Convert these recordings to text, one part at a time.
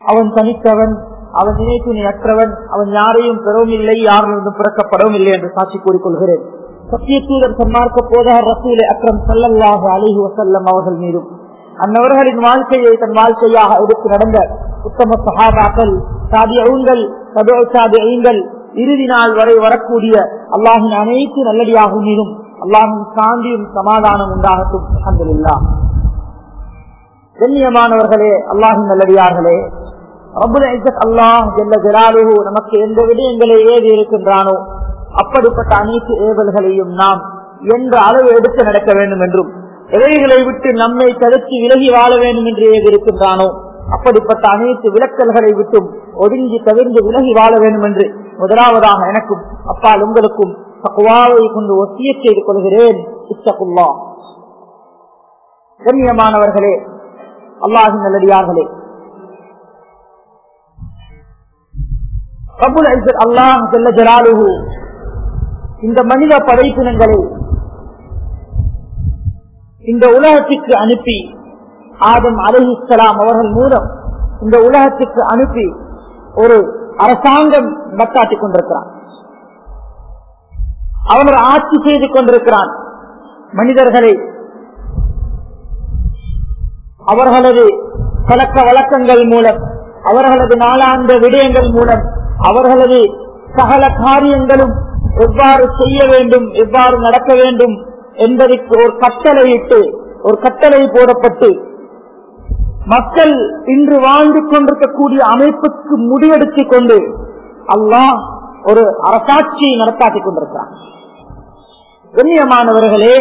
அவன் தனித்தவன் அவன் நினைத்து அற்றவன் அவன் யாரையும் பெறவும் இல்லை யாரிலிருந்தும் பிறக்கப்படவும் இல்லை என்று சாட்சி கூறிக்கொள்கிறேன் சத்தியத்தூதர் சன்மார்க்க போதகர் ரசூலை அக்ரம் சல்லல்லாஹு அலிஹி வசல்லம் அவர்கள் மீதும் அன்னவர்களின் வாழ்க்கையை தன் வாழ்க்கையாக எடுத்து நடந்த உத்தம சகாபாக்கள் சாதியங்கள் சாதியங்கள் இறுதி நாள் வரை வரக்கூடிய அல்லாஹின் அனைத்து நல்லடியாக மீதும் அல்லாஹின் சாந்தியும் சமாதானம் உண்டாகட்டும் அஹமதுல்லா கண்ணியமானவர்களே அல்லாஹின் நல்லடியார்களே அல்லாஹ் ஜெல்ல ஜலாலுகு நமக்கு எந்த விடயங்களை ஏவி இருக்கின்றானோ அப்படிப்பட்ட அனைத்து ஏவல்களையும் நாம் என்ற அளவு எடுத்து நடக்க வேண்டும் என்றும் எவைகளை விட்டு நம்மை தடுத்து விலகி வாழ வேண்டும் என்று ஏவி இருக்கின்றானோ அப்படிப்பட்ட அனைத்து விளக்கல்களை விட்டும் ஒதுங்கி தவிர்ந்து விலகி வாழ வேண்டும் என்று முதலாவதாக எனக்கும் அப்பால் உங்களுக்கும் தக்குவாவை கொண்டு ஒத்திய செய்து கொள்கிறேன் இத்தகுல்லா கண்ணியமானவர்களே அல்லாஹின் நல்லடியார்களே ரபுல் ஐசர் அல்லாஹ் செல்ல ஜலாலுகு இந்த மனித படைப்பினங்களை இந்த உலகத்திற்கு அனுப்பி ஆதம் அலிஹிஸ்லாம் அவர்கள் மூலம் இந்த உலகத்திற்கு அனுப்பி ஒரு அரசாங்கம் நட்டாட்டிக் கொண்டிருக்கிறான் அவர்கள் ஆட்சி செய்து கொண்டிருக்கிறான் மனிதர்களை அவர்களது பழக்க வழக்கங்கள் மூலம் அவர்களது நாளாந்த விடயங்கள் மூலம் அவர்களது சகல காரியங்களும் எவ்வாறு செய்ய வேண்டும் எவ்வாறு நடக்க வேண்டும் என்பதற்கு ஒரு கட்டளையிட்டு ஒரு கட்டளை போடப்பட்டு மக்கள் இன்று வாழ்ந்து கொண்டிருக்கக்கூடிய அமைப்புக்கு முடிவெடுத்துக் கொண்டு அல்லாஹ் ஒரு அரசாட்சியை நடத்தாட்டிக் கொண்டிருக்கிறார் கண்ணியமானவர்களே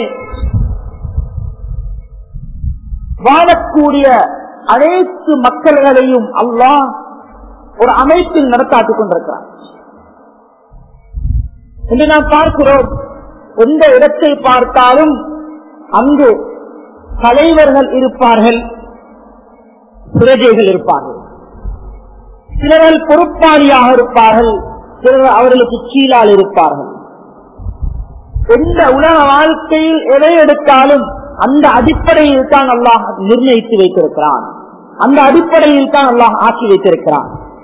வாழக்கூடிய அனைத்து மக்கள்களையும் அல்லாஹ் ஒரு அமைப்பில் நடத்தாட்டிக் கொண்டிருக்கிறார் என்று நாம் பார்க்கிறோம் எந்த இடத்தை பார்த்தாலும் அங்கு தலைவர்கள் இருப்பார்கள் பிரஜைகள் இருப்பார்கள் சிலர்கள் பொறுப்பாளியாக இருப்பார்கள் சிலர் அவர்களுக்கு கீழால் இருப்பார்கள் எந்த உலக வாழ்க்கையில் எதை எடுத்தாலும் அந்த அடிப்படையில் தான் அல்லாஹ் நிர்ணயித்து வைத்திருக்கிறான் அந்த அடிப்படையில் தான் அல்லாஹ் ஆக்கி வைத்திருக்கிறான்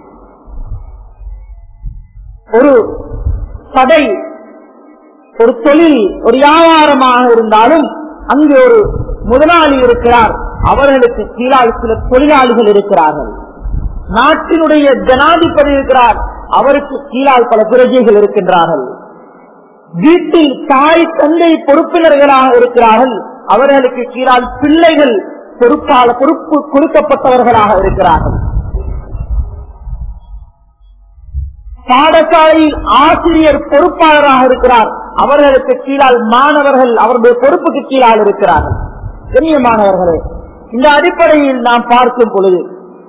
ஒரு கடை ஒரு தொழில் ஒரு வியாபாரமாக இருந்தாலும் அங்கு ஒரு முதலாளி இருக்கிறார் அவர்களுக்கு கீழால் சில தொழிலாளிகள் இருக்கிறார்கள் நாட்டினுடைய ஜனாதிபதி இருக்கிறார் அவருக்கு கீழால் பல பிரஜைகள் இருக்கின்றார்கள் வீட்டில் தாய் தந்தை பொறுப்பினர்களாக இருக்கிறார்கள் அவர்களுக்கு கீழால் பிள்ளைகள் பொறுப்பாள பொறுப்பு கொடுக்கப்பட்டவர்களாக இருக்கிறார்கள் பாடசாலையில் ஆசிரியர் பொறுப்பாளராக இருக்கிறார் அவர்களுக்கு கீழால் மாணவர்கள் அவருடைய பொறுப்புக்கு கீழால் இருக்கிறார்கள் கண்ணியமானவர்களே இந்த அடிப்படையில் நாம் பார்க்கும் பொழுது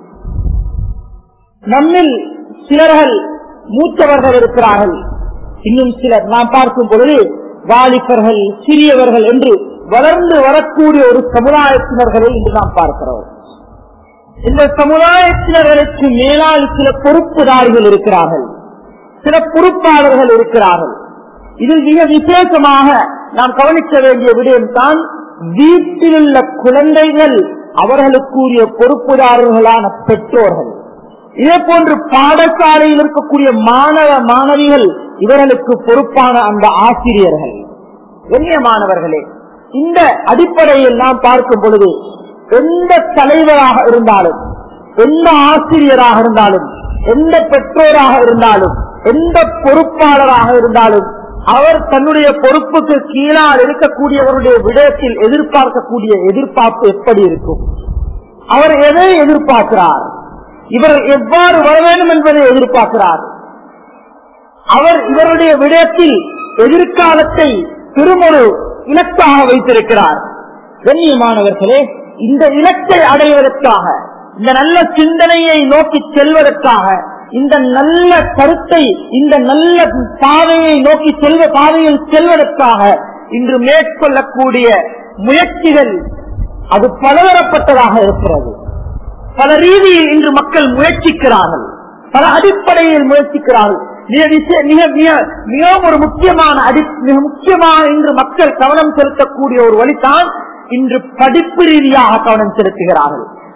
நம்மில் சிலர்கள் மூத்தவர்கள் இருக்கிறார்கள் இன்னும் சிலர் நாம் பார்க்கும் பொழுது வாலிபர்கள் சிறியவர்கள் என்று வளர்ந்து வரக்கூடிய ஒரு சமுதாயத்தினர்களை இன்று நாம் பார்க்கிறோம் இந்த சமுதாயத்தினர்களுக்கு மேலால் சில பொறுப்புதாரிகள் இருக்கிறார்கள் சில பொறுப்பாளர்கள் இருக்கிறார்கள் இதில் மிக விசேஷமாக நாம் கவனிக்க வேண்டிய விடயம் தான் வீட்டில் உள்ள குழந்தைகள் அவர்களுக்குரிய பொறுப்புதாரர்களான பெற்றோர்கள் இதே போன்று பாடசாலையில் இருக்கக்கூடிய மாணவ மாணவிகள் இவர்களுக்கு பொறுப்பான அந்த ஆசிரியர்கள் கண்ணியமானவர்களே இந்த அடிப்படையில் நாம் பார்க்கும் பொழுது எந்த தலைவராக இருந்தாலும் எந்த ஆசிரியராக இருந்தாலும் எந்த பெற்றோராக இருந்தாலும் எந்த பொறுப்பாளராக இருந்தாலும் அவர் தன்னுடைய பொறுப்புக்கு கீழால் இருக்கக்கூடியவருடைய விடயத்தில் எதிர்பார்க்கக்கூடிய எதிர்பார்ப்பு எப்படி இருக்கும் அவர் எதை எதிர்பார்க்கிறார் இவர் எவ்வாறு வர வேண்டும் என்பதை எதிர்பார்க்கிறார் அவர் இவருடைய விடயத்தில் எதிர்காலத்தை திருமொரு இலக்காக வைத்திருக்கிறார் கண்ணியமானவர்களே இந்த இலக்கை அடைவதற்காக இந்த நல்ல சிந்தனையை நோக்கி செல்வதற்காக இந்த நல்ல கருத்தை இந்த நல்ல பாதையை நோக்கி செல்வ பாதையில் செல்வதற்காக இன்று மேற்கொள்ளக்கூடிய முயற்சிகள் அது பலதரப்பட்டதாக இருக்கிறது பல ரீதியில் இன்று மக்கள் முயற்சிக்கிறார்கள் பல அடிப்படையில் முயற்சிக்கிறார்கள் மிக விஷய- மிக மிக மிகவும் ஒரு முக்கியமான அடி மிக முக்கியமாக இன்று மக்கள் கவனம் செலுத்தக்கூடிய ஒரு வழிதான் இன்று படிப்பு ரீதியாக கவனம் செலுத்துகிறார்கள்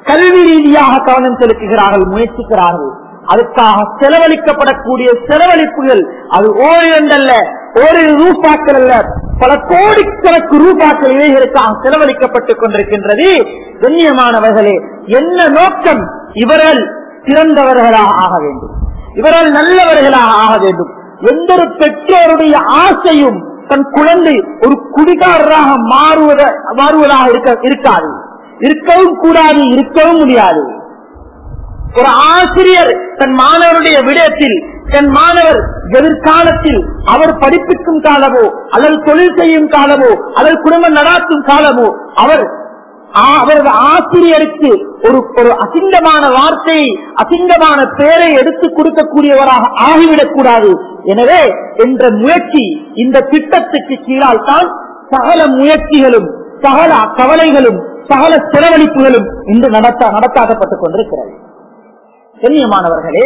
கல்வி ரீதியாக கவனம் செலுத்துகிறார்கள் முயற்சிக்கிறார்கள் அதுக்காக செலவழிக்கப்படக்கூடிய செலவழிப்புகள் அது ஓரிரண்டல்ல ஓரிரு ரூபாக்கள் அல்ல பல கோடிக்கணக்கு ரூபாக்கள் இவைகளுக்காக செலவழிக்கப்பட்டுக் கொண்டிருக்கின்றது கண்ணியமானவர்களே என்ன நோக்கம் இவர்கள் சிறந்தவர்களாக ஆக வேண்டும் இவர்கள் நல்லவர்களாக ஆக வேண்டும் எந்த ஒரு பெற்றோருடைய ஆசையும் தன் குழந்தை ஒரு குடிகாரராக மாறுவத மாறுவதாக இருக்க இருக்காது இருக்கவும் கூடாது இருக்கவும் முடியாது ஒரு ஆசிரியர் தன் மாணவருடைய விடயத்தில் தன் மாணவர் எதிர்காலத்தில் அவர் படிப்பிக்கும் காலமோ அல்லது தொழில் செய்யும் காலமோ அல்லது குடும்பம் நடாத்தும் காலமோ அவர் ஆ- அவரது ஆசிரியருக்கு ஒரு ஒரு அசிங்கமான வார்த்தையை அசிங்கமான பெயரை எடுத்துக் கொடுக்கக்கூடியவராக ஆகிவிடக் கூடாது எனவே என்ற முயற்சி இந்த திட்டத்துக்கு கீழால் தான் சகல முயற்சிகளும் சகல கவலைகளும் சகல செலவழிப்புகளும் இன்று நடத்த நடத்தாக்கப்பட்டுக் கொண்டிருக்கிறது கண்ணியமானவர்களே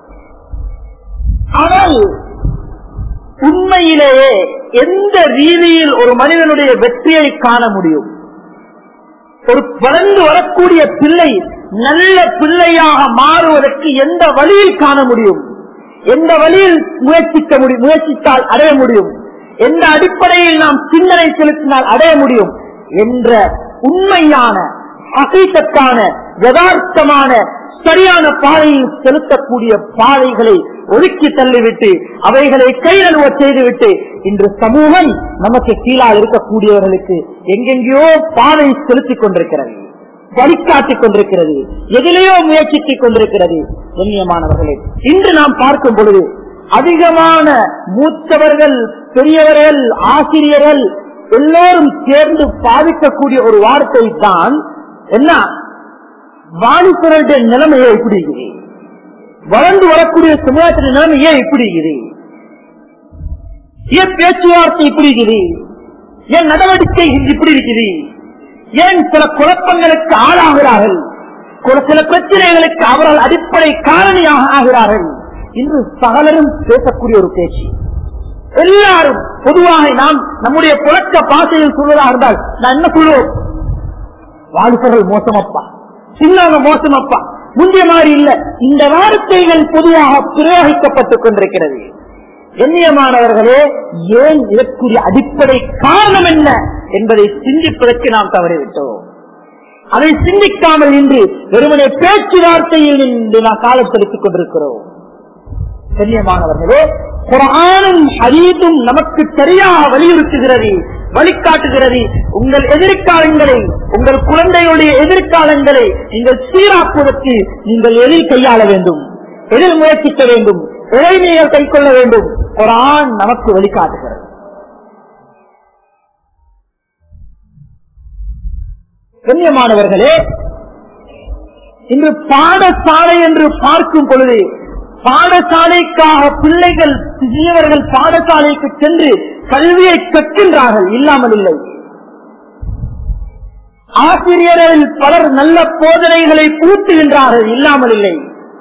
ஆனால் உண்மையிலேயே எந்த ரீதியில் ஒரு மனிதனுடைய வெற்றியை காண முடியும் ஒரு வளர்ந்து வரக்கூடிய பிள்ளை நல்ல பிள்ளையாக மாறுவதற்கு எந்த வழியில் காண முடியும் எந்த வழியில் முயற்சிக்க முடியும் முயற்சித்தால் அடைய முடியும் எந்த அடிப்படையில் நாம் சிந்தனை செலுத்தினால் அடைய முடியும் என்ற உண்மையான அசைத்தக்கான யதார்த்தமான சரியான பாதையில் செலுத்தக்கூடிய பாதைகளை ஒதுக்கி தள்ளிவிட்டு அவைகளை கையழுவ செய்துவிட்டு இன்று சமூகம் நமக்கு கீழால் இருக்கக்கூடியவர்களுக்கு எங்கெங்கேயோ பாதை செலுத்திக் கொண்டிருக்கிறது வழிகாட்டிக் கொண்டிருக்கிறது எதிலேயோ முயற்சித்துக் கொண்டிருக்கிறது கண்ணியமானவர்களே இன்று நாம் பார்க்கும் பொழுது அதிகமான மூத்தவர்கள் பெரியவர்கள் ஆசிரியர்கள் எல்லோரும் சேர்ந்து பாதிக்கக்கூடிய ஒரு வார்த்தை தான் என்ன வாலிபருடைய நிலைமையை எப்படி இருக்குது வளர்ந்து வரக்கூடிய சமுதாயத்தின் நிலைமை ஏன் இப்படி இருக்குது ஏன் பேச்சுவார்த்தை இப்படி இருக்குது ஏன் நடவடிக்கை இப்படி இருக்குது ஏன் சில குழப்பங்களுக்கு ஆளாகிறார்கள் ஒரு சில பிரச்சனைகளுக்கு அவர்கள் அடிப்படை காரணியாக ஆகிறார்கள் இன்று சகலரும் பேசக்கூடிய ஒரு பேச்சு எல்லாரும் பொதுவாக நாம் நம்முடைய புழக்க பாசையில் சொல்வதாக இருந்தால் நான் என்ன சொல்லுவோம் வாலிபர்கள் மோசமப்பா சின்னவங்க மோசமப்பா முந்தைய மாதிரி இல்ல இந்த வார்த்தைகள் பொதுவாக பிரயோகிக்கப்பட்டுக் கொண்டிருக்கிறது எண்ணியமானவர்களே ஏன் இதற்குரிய அடிப்படை காரணம் என்ன என்பதை சிந்திப்பதற்கு நாம் தவறிவிட்டோம் அதை சிந்திக்காமல் இன்று வெறுமனே பேச்சுவார்த்தையில் இன்று நாம் காலம் செலுத்திக் கொண்டிருக்கிறோம் கண்ணியமானவர்களே குரானும் ஹரீதும் நமக்கு சரியாக வலியுறுத்துகிறது வழிகாட்டுகிறது உங்கள் எதிர்காலங்களை உங்கள் குழந்தையுடைய எதிர்காலங்களை நீங்கள் சீராக்குவதற்கு நீங்கள் எதில் கையாள வேண்டும் எதில் முயற்சிக்க வேண்டும் எதை நீங்கள் கை கொள்ள வேண்டும் குரான் நமக்கு வழிகாட்டுகிறது கண்ணியமானவர்களே இன்று பாடசாலை என்று பார்க்கும் பொழுது பாடசாலைக்காக பிள்ளைகள் சிறியவர்கள் பாடசாலைக்கு சென்று கல்வியை கற்கின்றார்கள் இல்லாமல் இல்லை ஆசிரியர்கள் பலர் நல்ல போதனைகளை பூட்டுகின்றார்கள் இல்லாமல் இல்லை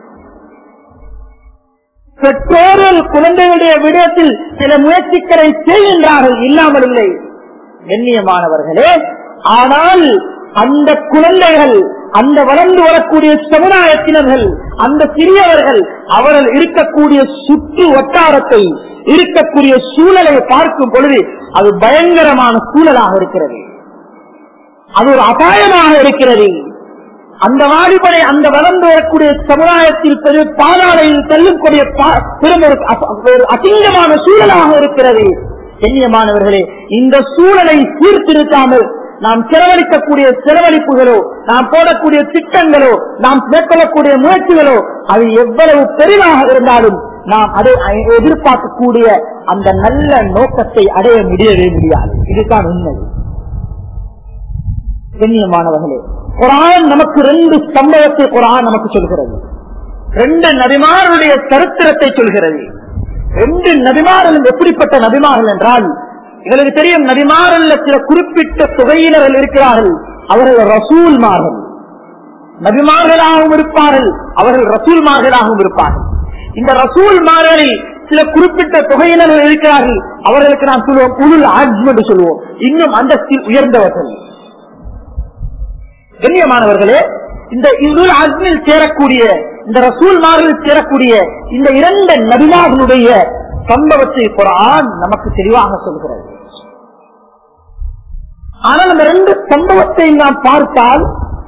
பெற்றோர்கள் குழந்தைகளுடைய விடயத்தில் சில முயற்சிகளை செய்கின்றார்கள் இல்லாமல் இல்லை கண்ணியமானவர்களே ஆனால் அந்த குழந்தைகள் அந்த வளர்ந்து வரக்கூடிய சமுதாயத்தினர்கள் அந்த சிறியவர்கள் அவர்கள் இருக்கக்கூடிய சுற்று வட்டாரத்தை இருக்கக்கூடிய சூழலை பார்க்கும் பொழுது அது பயங்கரமான சூழலாக இருக்கிறது அது ஒரு அபாயமாக இருக்கிறது அந்த வாலிபனை அந்த வளர்ந்து வரக்கூடிய சமுதாயத்தில் பெரிய பாதாளையில் செல்லக்கூடிய பா- பெரும் ஒரு அச- ஒரு அசிங்கமான சூழலாக இருக்கிறது கண்ணியமானவர்களே இந்த சூழலை சீர்திருத்தாமல் நாம் செலவழிக்கக்கூடிய செலவழிப்புகளோ நாம் போடக்கூடிய திட்டங்களோ நாம் மேற்கொள்ளக்கூடிய முயற்சிகளோ அது எவ்வளவு பெரிதாக இருந்தாலும் நாம் அதை எதிர்பார்க்கக்கூடிய அந்த நல்ல நோக்கத்தை அடைய முடியவே முடியாது இதுதான் உண்மை கண்ணியமானவர்களே குரான் நமக்கு ரெண்டு சம்பவத்தை குரான் நமக்கு சொல்கிறது ரெண்டு நபிமாருடைய சரித்திரத்தை சொல்கிறது ரெண்டு நபிமார்களும் எப்படிப்பட்ட நபிமார்கள் என்றால் எங்களுக்கு தெரியும் நபிமாரல் சில குறிப்பிட்ட தொகையினர்கள் இருக்கிறார்கள் அவர்கள் ரசூல்மார்கள் நபிமார்களாகவும் இருப்பார்கள் அவர்கள் ரசூல்மார்களாகவும் இருப்பார்கள் இந்த ரசூல்மார்களில் சில குறிப்பிட்ட தொகையினர்கள் இருக்கிறார்கள் அவர்களுக்கு நாம் சொல்லுவோம் உளுல் ஆஜ்ம் என்று சொல்லுவோம் இன்னும் அந்தஸ்தில் உயர்ந்தவர்கள் கண்ணியமானவர்களே இந்த இதுல் அஸ்மில் சேரக்கூடிய இந்த ரசூல்மாரில் சேரக்கூடிய இந்த இரண்டு நபிமார்களுடைய சம்பவத்தை குரான் நமக்கு தெளிவாக சொல்கிறது ஆனால் அந்த ரெண்டு சம்பவத்தை நாம் பார்த்தால்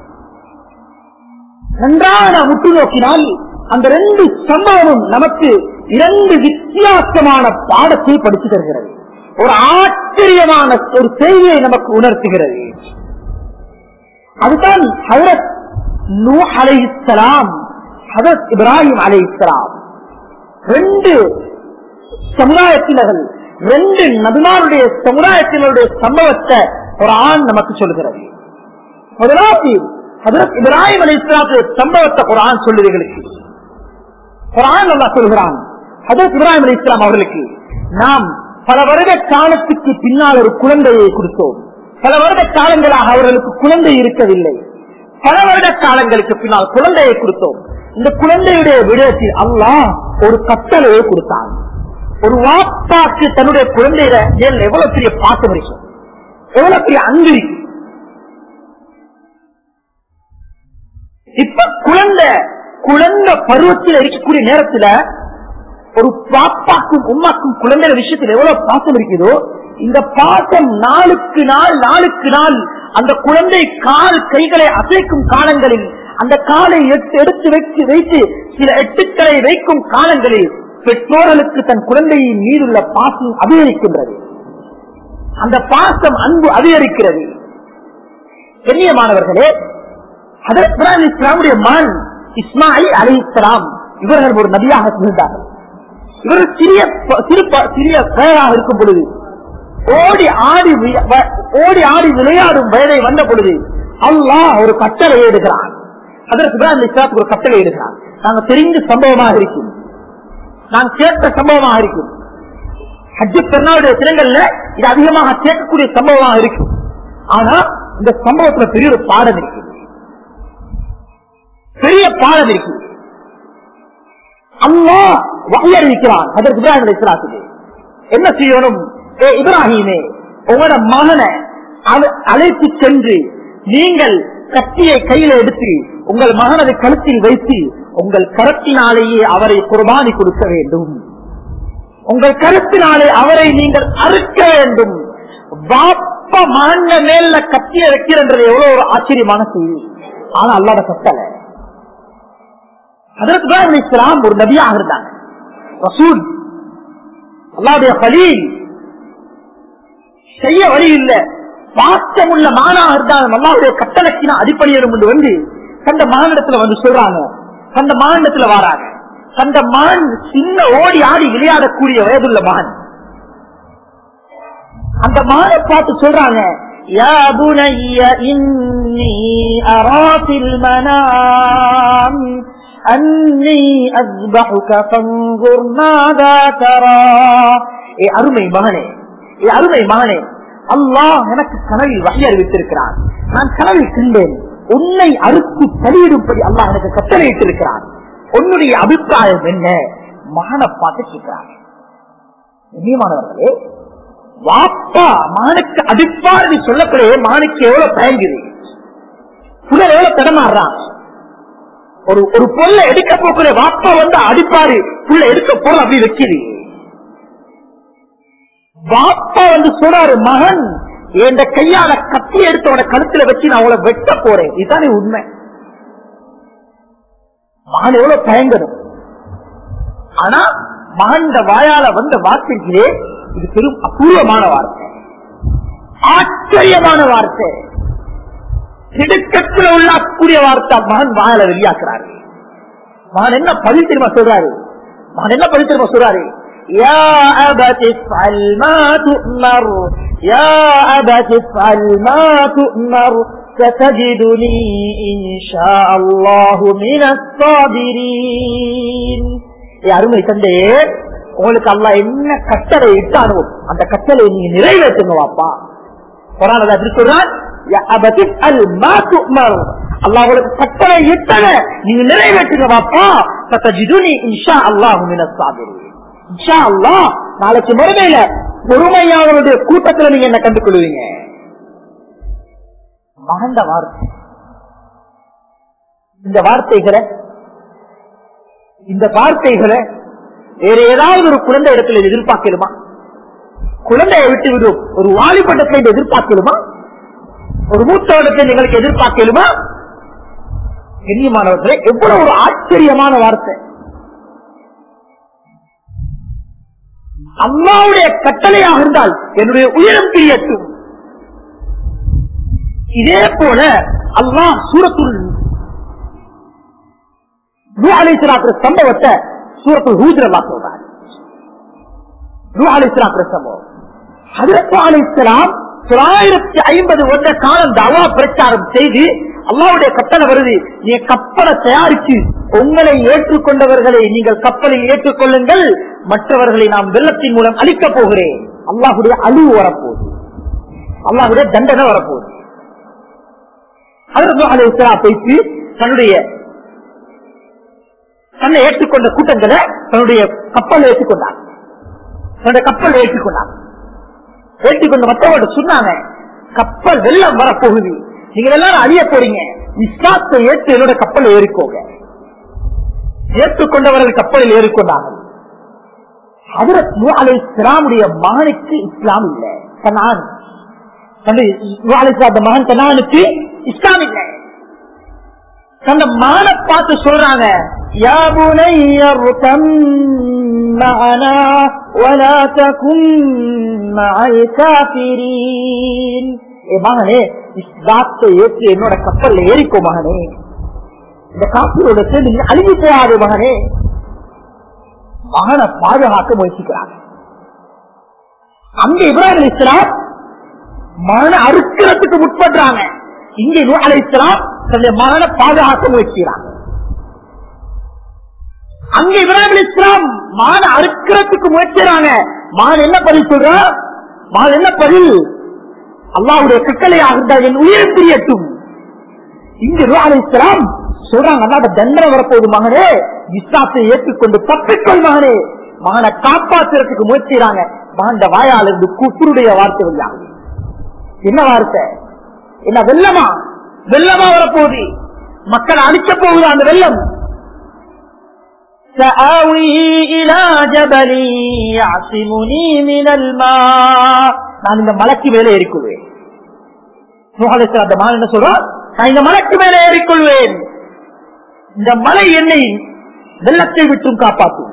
நன்றாக நாம் உற்று நோக்கினால் அந்த ரெண்டு சம்பவமும் நமக்கு இரண்டு வித்தியாசமான பாடத்தை படித்து தருகிறது ஒரு ஆச்சரியமான ஒரு செய்தியை நமக்கு உணர்த்துகிறது அதுதான் ஹதரத் நூ அலை இஸ்லாம் ஹதரத் இப்ராஹிம் அலை இஸ்லாம் ரெண்டு சமுதாயத்தினர்கள் ரெண்டு நபிமாருடைய சமுதாயத்தினருடைய சம்பவத்தை ஒரு ஆண் நமக்கு சொல்கிறது முதலாவது ஹதரத் இப்ராஹிம் அலி இஸ்லாத்துடைய சம்பவத்தை குரான் சொல்லுவீர்களுக்கு குரான் நல்லா சொல்கிறான் ஹதரத் இப்ராஹிம் அலி இஸ்லாம் அவர்களுக்கு நாம் பல வருட காலத்துக்கு பின்னால் ஒரு குழந்தையை கொடுத்தோம் பல வருட காலங்களாக அவர்களுக்கு குழந்தை இருக்கவில்லை பல வருட காலங்களுக்கு பின்னால் குழந்தையை கொடுத்தோம் இந்த குழந்தையுடைய விடயத்தில் அல்லாஹ் ஒரு கட்டளையை கொடுத்தான் ஒரு வாப்பாக்கு தன்னுடைய குழந்தையில மேல் எவ்வளவு பெரிய பாசம் இருக்கும் எவ்வளவு பெரிய அன்பு இருக்கு இப்ப குழந்தை குழந்தை பருவத்தில் இருக்கக்கூடிய நேரத்துல ஒரு பாப்பாக்கும் உமாக்கும் குழந்தை விஷயத்தில் எவ்வளவு பாசம் இருக்குதோ இந்த பாசம் நாளுக்கு நாள் நாளுக்கு நாள் அந்த குழந்தை கால் கைகளை அசைக்கும் காலங்களில் அந்த காலை எடுத்து எடுத்து வைத்து வைத்து சில எட்டுக்களை வைக்கும் காலங்களில் பெற்றோர்களுக்கு தன் குழந்தையின் மீதுள்ள பாசம் அதிகரிக்கின்றது அந்த பாசம் அன்பு அதிகரிக்கிறது கண்ணியமானவர்களே ஹதரத் இப்ராஹிம் இஸ்லாமுடைய மகன் இஸ்மாயில் அலி இஸ்லாம் இவர்கள் ஒரு நபியாக இருந்தார்கள் இவர்கள் சிறிய ப- சிறு ப- சிறிய பெயராக இருக்கும் பொழுது ஓடி ஆடி வி- வ- ஓடி ஆடி விளையாடும் வயதை வந்த பொழுது அல்லாஹ் ஒரு கட்டளை எடுக்கிறான் அதற்கு இப்ராஹிம் இஸ்லாத்துக்கு ஒரு கட்டளை எடுக்கிறான் நாங்க தெரிந்த சம்பவமாக இருக்கும் நான் கேட்ட சம்பவமாக இருக்கும் ஹஜ்ஜு பெருநாளுடைய தினங்கள்ல இது அதிகமாக கேட்கக்கூடிய சம்பவமாக இருக்கும் ஆனா இந்த சம்பவத்துல பெரிய ஒரு பாடம் இருக்கு பெரிய பாடம் இருக்கு அம்மா வகையறிவிக்கிறான் அதற்கு இப்ராஹிம் அலைஹிஸ்ஸலாத்துக்கு என்ன செய்யணும் ஏ இப்ராஹிமே உங்களோட மகனை அவ- அழைத்து சென்று நீங்கள் கத்தியை கையில எடுத்து உங்கள் மகனது கழுத்தில் வைத்து உங்கள் கரத்தினாலேயே அவரை குர்பானி கொடுக்க வேண்டும் உங்கள் கருத்தினாலே அவரை நீங்கள் அறுக்க வேண்டும் பாப்ப மகன மேல கத்திய வைக்கிறது எவ்வளவு ஒரு ஆச்சரியமான செய்தி ஆனா அல்லாத கட்டளை அதற்கு இப்ராஹிம் அலைஹிஸ்ஸலாம் ஒரு நபியாக இருந்தாங்க ரசூல் அல்லாவுடைய பலீல் செய்ய வழி இல்ல பாசமுள்ள மானாக இருந்தாலும் அல்லாவுடைய கட்டளைக்கு நான் அடிப்படையிடும் என்று வந்து கண்ட மாநிலத்துல வந்து சொல்றாங்க கண்ட மாநிலத்துல வராங்க கண்ட மகன் சின்ன ஓடி ஆடி விளையாடக்கூடிய வயதுள்ள மகன் அந்த மகனை பார்த்து சொல்றாங்க யா புனைய இன்னி அராசில் மனாம் அன்னி அஸ்பஹுக ஃபன்ظுர் மாதா தரா ஏ அருமை மகனே ஏ அருமை மகனே அல்லாஹ் எனக்கு கனவில் வகை அறிவித்திருக்கிறான் நான் கனவில் கண்டேன் உன்னை அறுத்து பலியிடும்படி அல்லாஹ் எனக்கு கட்டளையிட்டிருக்கிறான் உன்னுடைய அபிப்பிராயம் என்ன மகனை பார்த்து கேட்கிறான் கண்ணியமானவர்களே வாப்பா மகனுக்கு அடிப்பார் சொல்லக்கூடிய மகனுக்கு எவ்வளவு தயங்குது புலர் எவ்வளவு தடமாடுறான் ஒரு ஒரு பொருளை எடுக்க போக்குற வாப்பா வந்து அடிப்பாரு புள்ள எடுக்க போற அப்படி வைக்குது வாப்பா வந்து சொல்றாரு மகன் என் கையால கத்தி எடுத்தவன கழுத்துல வச்சு நான் அவளை வெட்ட போறேன் இதுதானே உண்மை மகன் எவ்வளவு தயங்கணும் ஆனா மகன் வாயால வந்த வார்த்தைகளே இது பெரும் அபூர்வமான வார்த்தை ஆச்சரியமான வார்த்தை திடுக்கத்தில் உள்ளக்கூடிய வார்த்தை மகன் வாயால வெளியாக்குறாரு மகன் என்ன பதில் தெரியுமா சொல்றாரு மகன் என்ன பதில் தெரியுமா சொல்றாரு يا أبت افعل ما تؤمر يا أبت افعل ما تؤمر ستجدني إن شاء الله من الصابرين ஏ அருமை தந்தே உங்களுக்கு அல்லாஹ் என்ன கட்டளை இட்டானோ அந்த கட்டளை நீங்க நிறைவேற்றுங்க வாப்பா குரான் அதை அப்படி சொல்றான் யா அபதி அல் மா துஅமர் அல்லாஹ் உங்களுக்கு கட்டளை இட்டன நீங்க நிறைவேற்றுங்க வாப்பா சத்தஜிதுனி இன்ஷா அல்லாஹு மினஸ் சாபிரீன் இன்ஷா அல்லாஹ் நாளைக்கு மறுமையில பொறுமையாளருடைய கூட்டத்துல நீங்க என்ன கண்டுகொள்வீங்க மகண்ட வார்த்தை இந்த வார்த்தைகளை இந்த வார்த்தைகளை வேற ஏதாவது ஒரு குழந்தை இடத்துல எதிர்பார்க்கலுமா குழந்தையை விட்டு விடும் ஒரு வாலிபட்டத்தை எதிர்பார்க்கலுமா ஒரு மூத்த இடத்தை எங்களுக்கு எதிர்பார்க்கலுமா கண்ணியமானவர்களே எவ்வளவு ஒரு ஆச்சரியமான வார்த்தை அம்மாவுடைய கட்டளையாக இருந்தால் என்னுடைய உயரம் பிரியட்டும் இதே போல அல்லாஹ் சூரத்துள் அலிஸ்லாத்திர சம்பவத்தை சூரத்துள் ஹூஜர் அல்லா சொல்றார் அலிஸ்லாத்திர சம்பவம் ஹதரத் அலிஸ்லாம் தொள்ளாயிரத்தி ஐம்பது வருட காலம் தவா பிரச்சாரம் செய்து அல்லாவுடைய கட்டளை வருது நீ கப்பலை தயாரிச்சு உங்களை ஏற்றுக்கொண்டவர்களை நீங்கள் கப்பலில் ஏற்றுக்கொள்ளுங்கள் மற்றவர்களை நாம் வெள்ளத்தின் மூலம் அழிக்க போகிறேன் அல்லாஹுடைய அழிவு வரப்போகுது அல்லாஹுடைய தண்டனை வரப்போகுது அதற்கு பேசி தன்னுடைய தன்னை ஏற்றுக்கொண்ட கூட்டங்களை தன்னுடைய கப்பல் ஏற்றுக்கொண்டார் தன்னுடைய கப்பல் ஏற்றுக்கொண்டார் ஏற்றுக்கொண்ட மற்றவங்க சொன்னாங்க கப்பல் வெள்ளம் வரப்போகுது நீங்க எல்லாரும் அழிய போறீங்க இஸ்லாத்தை ஏற்று என்னோட கப்பல் ஏறிக்கோங்க ஏற்றுக்கொண்டவர்கள் கப்பலில் ஏறிக்கொண்டார்கள் ஹதரத் நூ அலை இஸ்லாமுடைய மகனுக்கு இஸ்லாம் இல்லை கனான் அந்த மகன் கனானுக்கு இஸ்லாம் இல்லை தந்த மகனை பார்த்து சொல்றாங்க யா புனைய معنا ولا تكن مع الكافرين ஏ மகனே இஸ்லாத்தை ஏற்று என்னோட கப்பல்ல ஏறிக்கோ மகனே இந்த காப்பிரோட சேர்ந்து நீ அழுகி போகாது மகனே மகனை பாதுகாக்க முயற்சிக்கிறாங்க அங்க இப்ராஹிம் இஸ்லாம் மகனை அறுக்கிறதுக்கு முற்படுறாங்க இங்க நூ அலை இஸ்லாம் தன்னுடைய மகனை பாதுகாக்க முயற்சிக்கிறாங்க அங்க இப்ராஹிம் இஸ்லாம் மகனை அறுக்கிறதுக்கு முயற்சிறாங்க மகன் என்ன பதில் சொல்ற மகன் என்ன பதில் அல்லாவுடைய கட்டளையாக இருந்தால் என் உயிர் பிரியட்டும் இங்கு நூ அலை இஸ்லாம் சொல்றாங்க அல்லாத தண்டனை வரப்போகுது மகனே இஸ்லாத்தை ஏற்றுக்கொண்டு தப்பிக்கொள் மகனே மகனை காப்பாற்றுறதுக்கு முயற்சிறாங்க மகன் வாயால் இருந்து குப்புருடைய வார்த்தை வெளியாகுது என்ன வார்த்தை என்ன வெள்ளமா வெள்ளமா வரப்போகுது மக்களை அழிக்க போகுது அந்த வெள்ளம் سآوي إلى جبل يعصمني من الماء நான் இந்த மலைக்கு மேலே ஏறிக்கொள்வேன் அந்த மகன் என்ன சொல்றான் நான் இந்த மலைக்கு மேலே ஏறிக்கொள்வேன் இந்த மலை என்னை வெள்ளத்தை விட்டும் காப்பாற்றும்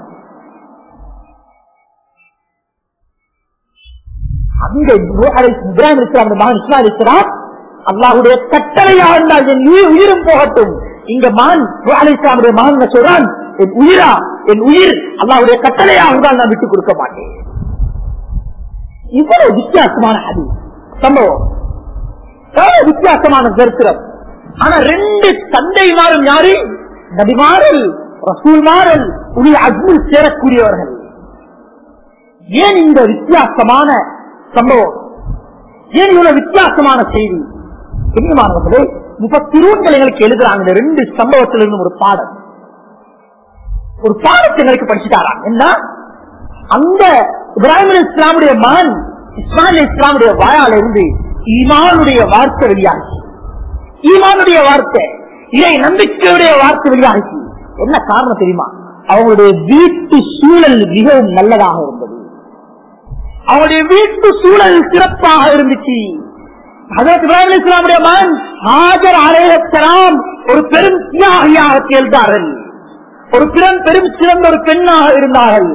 அங்க இப்ராஹிம் இஸ்லாம் மகன் இஸ்லாம் இஸ்லாம் அல்லாஹுடைய கட்டளையா இருந்தால் என் உயிர் உயிரும் போகட்டும் இங்க மகன் அலி இஸ்லாமுடைய மகன் சொல்றான் என் உயிரா என் உயிர் அல்லாஹுடைய கட்டளையா இருந்தால் நான் விட்டுக் கொடுக்க மாட்டேன் இவ்வளவு வித்தியாசமான அது சம்பவம் எவ்வளவு வித்தியாசமான சரித்திரம் ஆனா ரெண்டு தந்தைமாரும் யாரு நபிமாரல் ரசூல்மாரல் உடைய அக்முல் சேரக்கூடியவர்கள் ஏன் இந்த வித்தியாசமான சம்பவம் ஏன் இவ்வளவு வித்தியாசமான செய்தி கண்ணியமானவர்களே முப்பத்திருவங்கள் எங்களுக்கு எழுதுறாங்க இந்த ரெண்டு சம்பவத்திலிருந்து ஒரு பாடம் ஒரு பாடத்தை எங்களுக்கு படிச்சுட்டாராம் என்ன அந்த இப்ராஹிம் இஸ்லாமுடைய மகன் இஸ்மாயில் இஸ்லாமுடைய வாயால இருந்து ஈமானுடைய வார்த்தை வெளியாகி ஈமானுடைய வார்த்தை இறை நம்பிக்கையுடைய வார்த்தை வெளியாகி என்ன காரணம் தெரியுமா அவங்களுடைய வீட்டு சூழல் மிகவும் நல்லதாக இருந்தது அவருடைய வீட்டு சூழல் சிறப்பாக இருந்துச்சு ஹசரத் இப்ராஹிம் இஸ்லாமுடைய மகன் ஹாஜர் அலையலாம் ஒரு பெரும் தியாகியாக தேர்ந்தார்கள் ஒரு பிறன் பெரும் சிறந்த ஒரு பெண்ணாக இருந்தார்கள்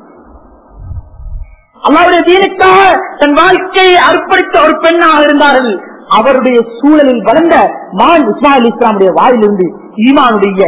அல்லாவுடைய தீனுக்காக தன் வாழ்க்கையை அர்ப்பணித்த ஒரு பெண்ணாக இருந்தார்கள் அவருடைய சூழலில் வளர்ந்த மான் இஸ்மாயில் இஸ்லாமுடைய வாயிலிருந்து ஈமானுடைய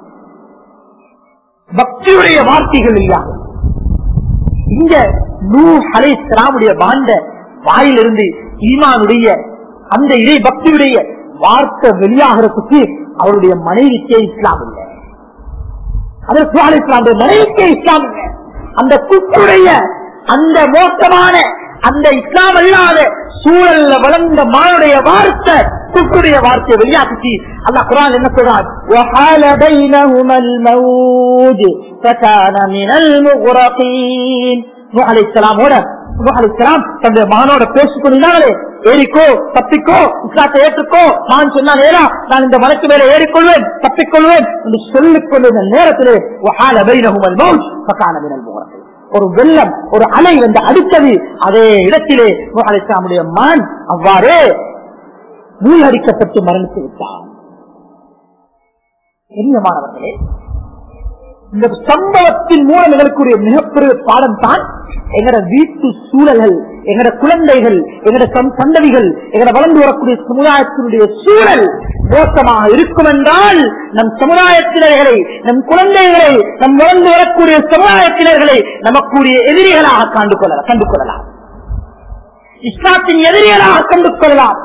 பக்தியுடைய வார்த்தைகள் இல்லாமல் இங்க நூ அலை இஸ்லாமுடைய வாழ்ந்த வாயிலிருந்து ஈமானுடைய அந்த இறை பக்தியுடைய வார்த்தை வெளியாகிறதுக்கு அவருடைய மனைவிக்கே இஸ்லாம் இல்லை அதற்கு அலை இஸ்லாமுடைய மனைவிக்கே இஸ்லாம் இல்லை அந்த குப்புடைய அந்த மோசமான அந்த இஸ்லாம் அல்லாத சூழல்ல வளர்ந்த மானுடைய வார்த்தை குப்புடைய வார்த்தையை வெளியாக்குச்சு அல்ல குரான் என்ன சொல்றான் وَحَالَ بَيْنَهُمَا الْمَوْجُ فَكَانَ مِنَ الْمُغْرَقِينَ நூஹ் அலைஹிஸ்ஸலாமோட அலிஸ்லாம் தன்னுடைய மகனோட பேசிக் கொண்டிருந்தாங்களே ஏறிக்கோ தப்பிக்கோ இஸ்லாத்தை ஏற்றுக்கோ நான் சொன்னால் ஏறா நான் இந்த மலைக்கு மேல ஏறிக்கொள்வேன் தப்பிக்கொள்வேன் என்று சொல்லிக் கொண்டிருந்த நேரத்திலே وحال بينهما الموت فكان من المغرقين. ஒரு வெள்ளம் ஒரு அலை வந்து அடித்தது அதே இடத்திலே நூஹ் அலைஹிஸ்ஸலாமுடைய மான் அவ்வாறே மூழ்கடிக்கப்பட்டு மரணித்து விட்டான் கண்ணியமானவர்களே இந்த சம்பவத்தின் மூலம் எங்களுக்குரிய மிகப்பெரிய பாடம் தான் எங்கட வீட்டு சூழல்கள் எங்கட குழந்தைகள் எங்கட சந்- சந்ததிகள் எங்கட வளர்ந்து வரக்கூடிய சமுதாயத்தினுடைய சூழல் மோசமாக இருக்கும் என்றால் நம் சமுதாயத்தினர்களை நம் குழந்தைகளை நம் வளர்ந்து வரக்கூடிய சமுதாயத்தினர்களை நமக்குரிய எதிரிகளாக கண்டு கொள்ளலாம் கண்டு கொள்ளலாம் இஸ்லாத்தின் எதிரிகளாக கண்டு கொள்ளலாம்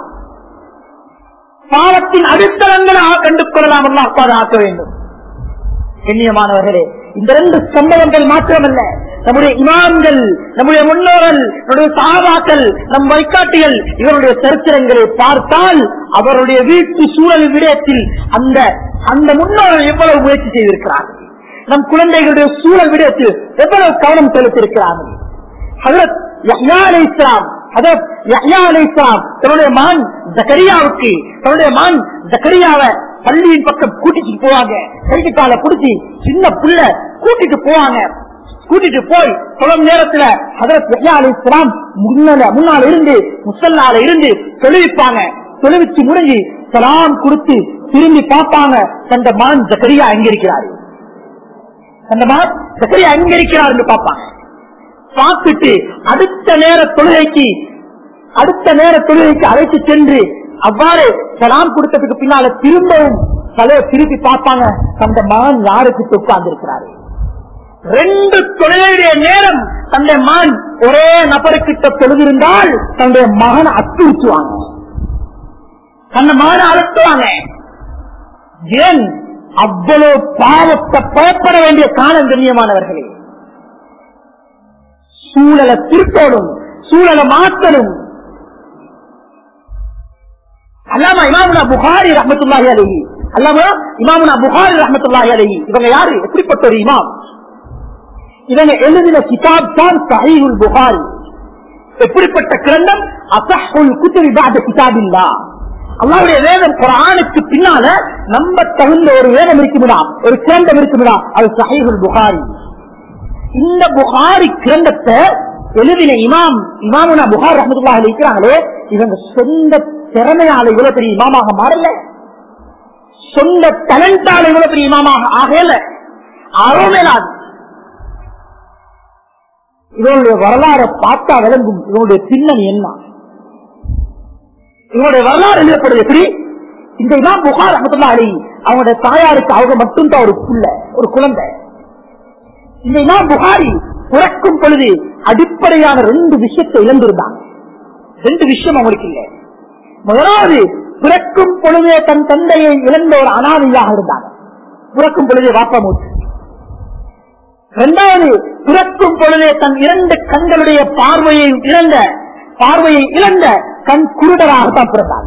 பாவத்தின் அடித்தளங்களாக கண்டு கொள்ளலாம் அல்லாஹ் பாதுகாக்க வேண்டும் கண்ணியமானவர்களே இந்த ரெண்டு சம்பவங்கள் மாத்திரமல்ல நம்முடைய இமாம்கள் நம்முடைய முன்னோர்கள் நம்முடைய சாபாக்கள் நம் வைக்காட்டிகள் இவருடைய சரித்திரங்களை பார்த்தால் அவருடைய வீட்டு சூழல் விடயத்தில் அந்த அந்த முன்னோர்கள் எவ்வளவு முயற்சி செய்திருக்கிறார்கள் நம் குழந்தைகளுடைய சூழல் விடயத்தில் எவ்வளவு கவனம் செலுத்தியிருக்கிறார்கள் ஹஜரத் யஹ்யா அலைஹிஸ்ஸலாம் ஹஜரத் யஹ்யா அலைஹிஸ்ஸலாம் தன்னுடைய மகன் ஜக்கரியாவுக்கு தன்னுடைய மகன் ஜக்கரியாவை பள்ளியின் பக்கம் கூட்டிட்டு போவாங்க கைக்கு காலை பிடிச்சி சின்ன புள்ள கூட்டிட்டு போவாங்க கூட்டிட்டு போய் தொழும் நேரத்துல ஹஜரத் யஹ்யா அலைஹிஸ்ஸலாம் முன்னால முன்னால இருந்து முசல்லால இருந்து தொழுவிப்பாங்க தொழுவிச்சு முடிஞ்சு சலாம் கொடுத்து திரும்பி பார்ப்பாங்க தந்த மகன் ஜக்கரியா எங்க இருக்கிறாரு அந்த மகன் ஜக்கரியா எங்க இருக்கிறார் என்று பார்ப்பாங்க பார்த்துட்டு அடுத்த நேர தொழுகைக்கு அடுத்த நேர தொழுகைக்கு அழைத்து சென்று அவ்வாறு சலாம் கொடுத்ததுக்கு பின்னால திரும்பவும் தலையை திருப்பி பார்ப்பாங்க அந்த மகன் யாருக்கு உட்கார்ந்து இருக்கிறாரு ரெண்டு தொழிலுடைய நேரம் தன்னுடைய மகன் ஒரே நபருக்கிட்ட தொழுதிருந்தால் தன்னுடைய மகனை அச்சுறுத்துவாங்க தன்னை மகனை அழுத்துவாங்க ஏன் அவ்வளவு பாவத்தை பயப்பட வேண்டிய காலம் கண்ணியமானவர்களே சூழலை திருத்தணும் சூழலை மாற்றணும் அல்லாமா இமாமுனா புகாரி ரஹமத்துல்லாஹி அலைஹி அல்லாமா இமாமுனா புகாரி ரஹமத்துல்லாஹி அலைஹி இவங்க யாரு எப்படிப்பட்ட ஒரு இமாம் இவங்க எழுதின கிதாப் தான் சஹீஹுல் புகாரி எப்படிப்பட்ட கிரந்தம் அசஹுல் குத்துபி பாத கிதாபில்லா அல்லாவுடைய வேதம் குரானுக்கு பின்னால நம்ப தகுந்த ஒரு வேதம் இருக்குமிடா ஒரு கிரந்தம் இருக்குமிடா அது சஹீஹுல் புகாரி இந்த புகாரி கிரந்தத்தை எழுதின இமாம் இமாமுனா புகார் ரஹமத்துல்லாஹி அலைஹி இருக்கிறாங்களே இவங்க சொந்த திறமையால இவ்வளவு பெரிய இமாமாக மாறல சொந்த டேலண்டால இவ்வளவு பெரிய இமாமாக ஆகல அறமேலாது இவருடைய வரலாறை பார்த்தா விளங்கும் இவருடைய பின்னணி என்ன இவருடைய வரலாறு எழுதப்படுது எப்படி இந்த இமாம் புகார் ரஹமத்துல்லாஹி அலைஹி அவங்களுடைய தாயாருக்கு அவங்க மட்டும்தான் ஒரு புள்ள ஒரு குழந்தை இந்த இமாம் புகாரி பிறக்கும் பொழுது அடிப்படையான ரெண்டு விஷயத்தை இழந்திருந்தாங்க ரெண்டு விஷயம் அவங்களுக்கு இல்லை முதலாவது பிறக்கும் பொழுதே தன் தந்தையை இழந்த ஒரு அனாதையாக இருந்தாங்க பிறக்கும் பொழுதே வாப்பா மூச்சு இரண்டாவது பிறக்கும் பொழுதே தன் இரண்டு கண்களுடைய பார்வையை இழந்த பார்வையை இழந்த கண் குருடராகத்தான் பிறந்தாங்க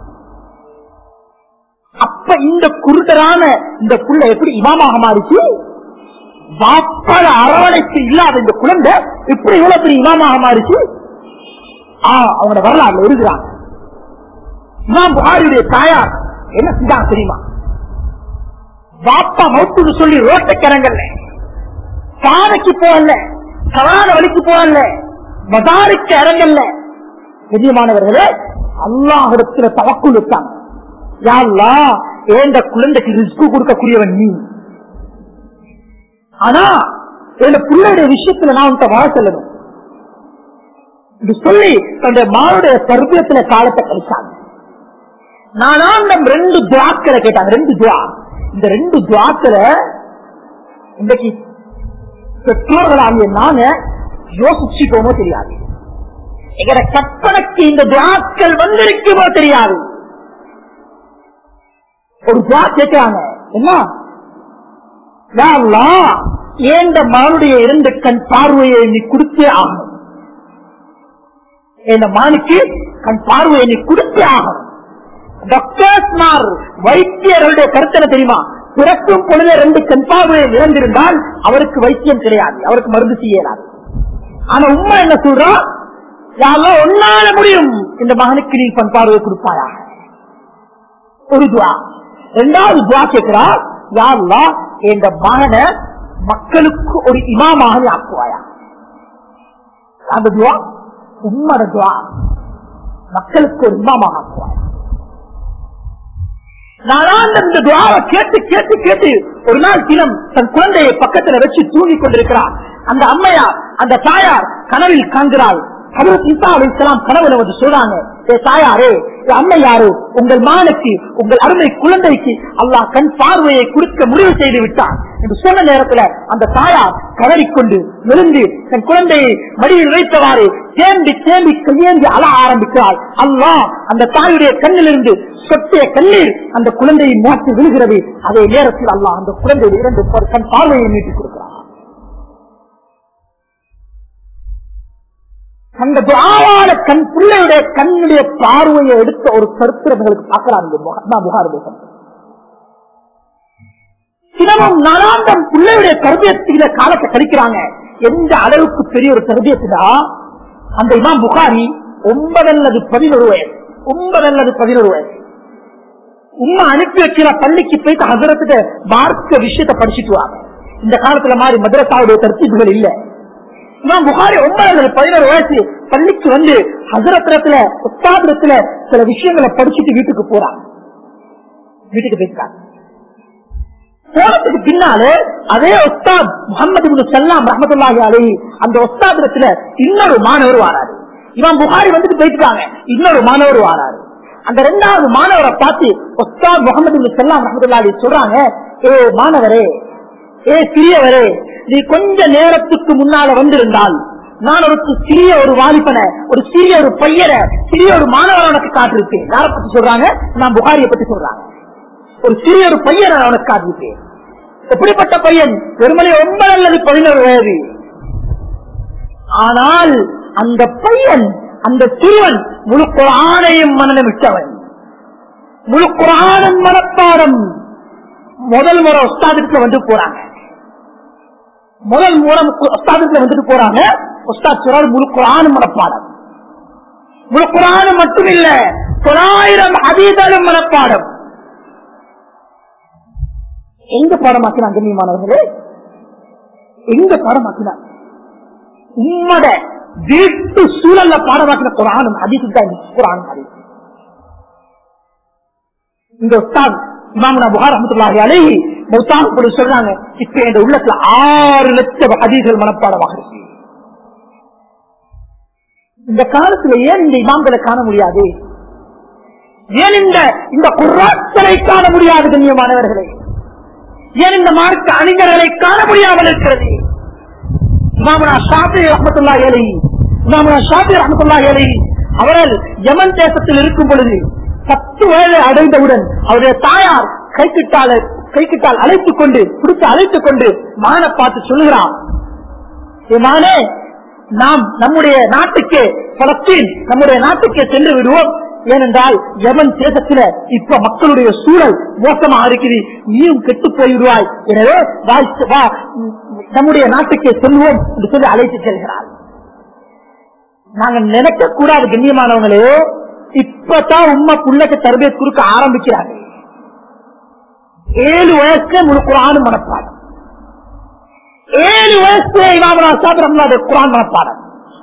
அப்ப இந்த குருடரான இந்த புள்ள எப்படி இமாமாக மாறிச்சு வாப்பால அரவணைக்கு இல்லாத இந்த குழந்தை இப்படி இவ்வளவு பெரிய இமாமாக மாறிச்சு ஆ, அவங்களோட வரலாறுல இருக்கிறாங்க இமாம் புகாரியுடைய தாயார் என்ன செஞ்சாங்க தெரியுமா வாப்பா மௌத்துன்னு சொல்லி ரோட்டக்கிழங்கல்ல பாதைக்கு போகல சவாத வழிக்கு போகல மதாருக்கு இறங்கல்ல பெரியமானவர்களே அல்லாஹிடத்துல தவக்குள் இருக்காங்க யாருலா ஏண்ட குழந்தைக்கு ரிஸ்கு கொடுக்கக்கூடியவன் நீ ஆனா என் பிள்ளையுடைய விஷயத்துல நான் உன்ட்ட வாழ சொல்லணும் இது சொல்லி தன்னுடைய மானுடைய சர்வத்துல காலத்தை கழிச்சாங்க நானாண்டம் ரெண்டு துவாக்களை கேட்டாங்க ரெண்டு துவா இந்த ரெண்டு துவாக்களை இன்றைக்கு பெற்றோர்களாகிய நாங்க யோசிச்சுக்கோமோ தெரியாது எங்கட கற்பனைக்கு இந்த துவாக்கள் வந்திருக்குமோ தெரியாது ஒரு துவா கேட்கிறாங்க என்ன யா அல்லாஹ், ஏண்ட மகனுடைய இரண்டு கண் பார்வையை நீ கொடுத்தே ஆகணும் என் மகனுக்கு கண் பார்வையை நீ கொடுத்தே ஆகணும் டாக்டர்ஸ்மார் வைத்தியர்களுடைய கருத்தனை தெரியுமா பிறக்கும் பொழுது ரெண்டு கண் பார்வையை இழந்திருந்தால் அவருக்கு வைத்தியம் கிடையாது அவருக்கு மருந்து செய்யலாது ஆனா உண்மை என்ன சொல்றா யாரெல்லாம் ஒன்னால முடியும் இந்த மகனுக்கு நீ பண் பார்வை கொடுப்பாயா ஒரு துவா ரெண்டாவது துவா கேட்கிறா யாருலா இந்த மகனை மக்களுக்கு ஒரு இமாமாக நீ ஆக்குவாயா அந்த துவா உம்மட துவா மக்களுக்கு ஒரு இமாமாக ஆக்குவாயா நாளாந்த இந்த துவாவை கேட்டு கேட்டு கேட்டு ஒரு நாள் தினம் தன் குழந்தையை பக்கத்துல வச்சு தூங்கி கொண்டிருக்கிறார் அந்த அம்மையார் அந்த தாயார் கனவில் காண்கிறாள் ஹதரத் ஈசா அலைஹிஸ்ஸலாம் கனவுல வந்து சொல்றாங்க ஏ தாயாரே ஏ அம்மையாரே உங்கள் மகனுக்கு உங்கள் அருமை குழந்தைக்கு அல்லாஹ் கண் பார்வையை கொடுக்க முடிவு செய்து விட்டான் என்று சொன்ன நேரத்துல அந்த தாயார் கதறிக்கொண்டு விழுந்து தன் குழந்தையை மடியில் வைத்தவாறு தேம்பி தேம்பி கையேந்தி அழ ஆரம்பிக்கிறாள் அல்லாஹ் அந்த தாயுடைய கண்ணிலிருந்து சொட்டிய கண்ணீர் அந்த குழந்தையை மாற்றி விழுகிறது அதே நேரத்தில் அல்லாஹ் அந்த குழந்தை இரண்டு கண் பார்வையை நீட்டிக் கொடுக்கிறார் அந்த துவாவால கண் பிள்ளையுடைய கண்ணுடைய பார்வையை எடுத்த ஒரு சரித்திரங்களுக்கு பார்க்கலாம் இந்த முக- புகார் தேசம் தினமும் நாளாந்தம் பிள்ளையுடைய கருதியத்தில காலத்தை கழிக்கிறாங்க எந்த அளவுக்கு பெரிய ஒரு கருதியத்துடா அந்த இமாம் புகாரி ஒன்பது அல்லது பதினொரு வயசு ஒன்பது அல்லது பதினொரு வயசு உண்மை அனுப்பி வைக்கிற பள்ளிக்கு போயிட்டு ஹசரத்துக்கு மார்க்க விஷயத்தை படிச்சுட்டு வாங்க இந்த காலத்துல மாதிரி மதரசாவுடைய தர்த்தீப்புகள் இல்ல இமாம் புகாரி ஒன்பது அல்லது பதினோரு வயசு பள்ளிக்கு வந்து ஹசரத்துல உத்தாபுரத்துல சில விஷயங்களை படிச்சுட்டு வீட்டுக்கு போறாங்க வீட்டுக்கு போயிருக்காங்க போனதுக்கு பின்னாலே அதே ஒஸ்தாத் முகமது பின் சல்லாம் ரஹமத்துல்லாஹி அலைஹி அந்த ஒஸ்தாபிடத்துல இன்னொரு மாணவர் வாராரு இவன் புகாரி வந்துட்டு போயிட்டாங்க இன்னொரு மாணவர் வாராரு அந்த ரெண்டாவது மாணவரை பார்த்து ஒஸ்தாத் முகமது பின் சல்லாம் ரஹமத்துல்லா அலி சொல்றாங்க ஏ மாணவரே ஏ சிறியவரே நீ கொஞ்ச நேரத்துக்கு முன்னால வந்திருந்தால் நான் ஒரு சிறிய ஒரு வாலிபனை ஒரு சிறிய ஒரு பையனை சிறிய ஒரு மாணவரை உனக்கு காட்டிருப்பேன் யாரை பத்தி சொல்றாங்க நான் புகாரியை பத்தி சொல்றாங்க ஒரு சிறிய ஒரு பையனை நான் உனக்கு காட்டிருப்பேன் எப்படிப்பட்ட பையன் வெறுமனே ஒன்பது அல்லது பதினோரு வயது ஆனால் அந்த பையன் அந்த சிறுவன் முழு குரானையும் மனநம் விட்டவன் முழு குரானும் மனப்பாடம் முதல் முறை உஸ்தாதிற்கு வந்து போறாங்க முதல் முறை உஸ்தாதிற்கு வந்துட்டு போறாங்க உஸ்தாத் சொல்றாரு முழு குரானும் மனப்பாடம் முழு குரானும் மட்டும் இல்ல தொள்ளாயிரம் அதீதலும் மனப்பாடம் எங்க பாடமாக்கினான் கண்ணியமானவர்களே எங்க பாடமாக்கினான் உம்மட வீட்டு சூழல்ல பாடமாக்கின குரானும் அதிகம் தான் குரான் ஹதீஸ் இந்த உஸ்தாத் இமாமுனா புகார் அஹமத்துல்லாஹி அலைஹி மௌத்தான பொழுது சொல்றாங்க இப்ப என் உள்ளத்துல ஆறு லட்சம் ஹதீஸ்கள் மனப்பாடமாக இருக்கு இந்த காலத்துல ஏன் இந்த இமாம்களை காண முடியாது ஏன் இந்த இந்த குர்ராக்களை காண முடியாது கண்ணியமானவர்களே ஏன் இந்த மார்க்க அறிஞர்களை காண முடியாமல் இருக்கிறது இமாமுனா ஷாபி ரஹமத்துல்லா ஏலி இமாமுனா ஷாபி ரஹமத்துல்லா ஏலி அவர்கள் யமன் தேசத்தில் இருக்கும் பொழுது பத்து வயது அடைந்தவுடன் அவருடைய தாயார் கைக்கிட்டால் கைக்கிட்டால் அழைத்துக் கொண்டு பிடித்து அழைத்துக் கொண்டு மகனை பார்த்து சொல்லுகிறான் "ஏ மகனே நாம் நம்முடைய நாட்டுக்கு பலஸ்தீன் நம்முடைய நாட்டுக்கு சென்று விடுவோம் ஏனென்றால் யமன் தேசத்துல இப்ப மக்களுடைய சூழல் மோசமா இருக்குது நீயும் கெட்டு போய்விடுவாய் எனவே வாழ்த்து வா நம்முடைய நாட்டுக்கே செல்வோம் என்று சொல்லி அழைத்து செல்கிறார் நாங்க நினைக்க கூடாது கண்ணியமானவங்களே இப்பதான் உண்மை புள்ளக்கு தருபியை கொடுக்க ஆரம்பிக்கிறாங்க ஏழு வயசுல முழு குரான் மனப்பாடம் ஏழு வயசுல இமாமனா சாப்பிட குரான் மனப்பாடம்